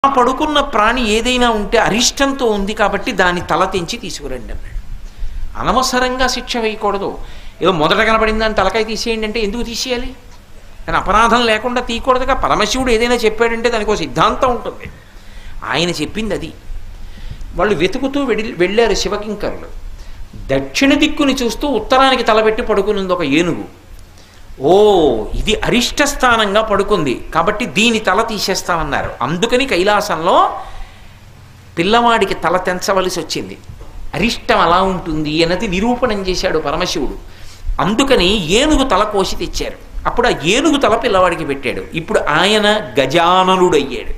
ఆ పడుకున్న ప్రాణి ఏదైనా ఉంటే అరిష్టంతో ఉంది కాబట్టి దాని తల తెంచి తీసుకురండి అన్నాడు అనవసరంగా శిక్ష వేయకూడదు ఏదో మొదట కనబడిందని తలకాయ తీసేయండి అంటే ఎందుకు తీసేయాలి కానీ అపరాధం లేకుండా తీయకూడదుగా పరమశివుడు ఏదైనా చెప్పాడంటే దానికి ఒక సిద్ధాంతం ఉంటుంది ఆయన చెప్పింది అది వాళ్ళు వెతుకుతూ వెళ్ళి వెళ్ళారు శివకింకరులు దక్షిణ దిక్కుని చూస్తూ ఉత్తరానికి తలబెట్టి పడుకునింది ఒక ఏనుగు ఓ ఇది అరిష్ట స్థానంగా పడుకుంది కాబట్టి దీని తల తీసేస్తామన్నారు అందుకని కైలాసంలో పిల్లవాడికి తల తెంచవలసి వచ్చింది అరిష్టం అలా ఉంటుంది అన్నది నిరూపణం చేశాడు పరమశివుడు అందుకని ఏనుగు తల కోసి తెచ్చారు అప్పుడు ఆ ఏనుగు తల పిల్లవాడికి పెట్టాడు ఇప్పుడు ఆయన గజాననుడయ్యాడు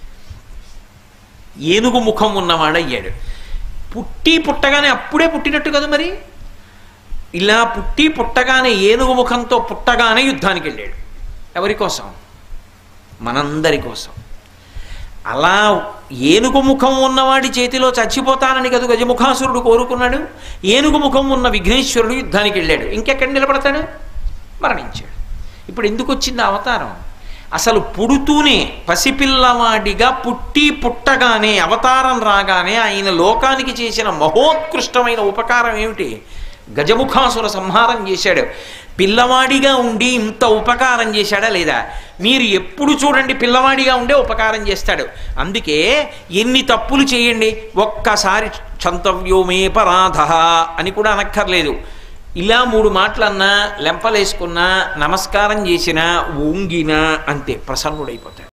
ఏనుగు ముఖం ఉన్నవాడయ్యాడు పుట్టి పుట్టగానే అప్పుడే పుట్టినట్టు కదా మరి ఇలా పుట్టి పుట్టగానే ఏనుగు ముఖంతో పుట్టగానే యుద్ధానికి వెళ్ళాడు ఎవరి కోసం మనందరి కోసం అలా ఏనుగు ముఖం ఉన్నవాడి చేతిలో చచ్చిపోతానని కదా గజముఖాసురుడు కోరుకున్నాడు ఏనుగు ముఖం ఉన్న విఘ్నేశ్వరుడు యుద్ధానికి వెళ్ళాడు ఇంకెక్కడ నిలబడతాడు మరణించాడు ఇప్పుడు ఎందుకు వచ్చింది ఆ అవతారం అసలు పుడుతూనే పసిపిల్లవాడిగా పుట్టి పుట్టగానే అవతారం రాగానే ఆయన లోకానికి చేసిన మహోత్కృష్టమైన ఉపకారం ఏమిటి గజముఖాసుర సంహారం చేశాడు పిల్లవాడిగా ఉండి ఇంత ఉపకారం చేశాడా లేదా మీరు ఎప్పుడు చూడండి పిల్లవాడిగా ఉండే ఉపకారం చేస్తాడు అందుకే ఎన్ని తప్పులు చేయండి ఒక్కసారి క్షంతవ్యోమే పరాధ అని కూడా అనక్కర్లేదు ఇలా మూడు మాటలన్నా లెంపలేసుకున్నా నమస్కారం చేసినా ఊంగినా అంతే ప్రసన్నుడైపోతాడు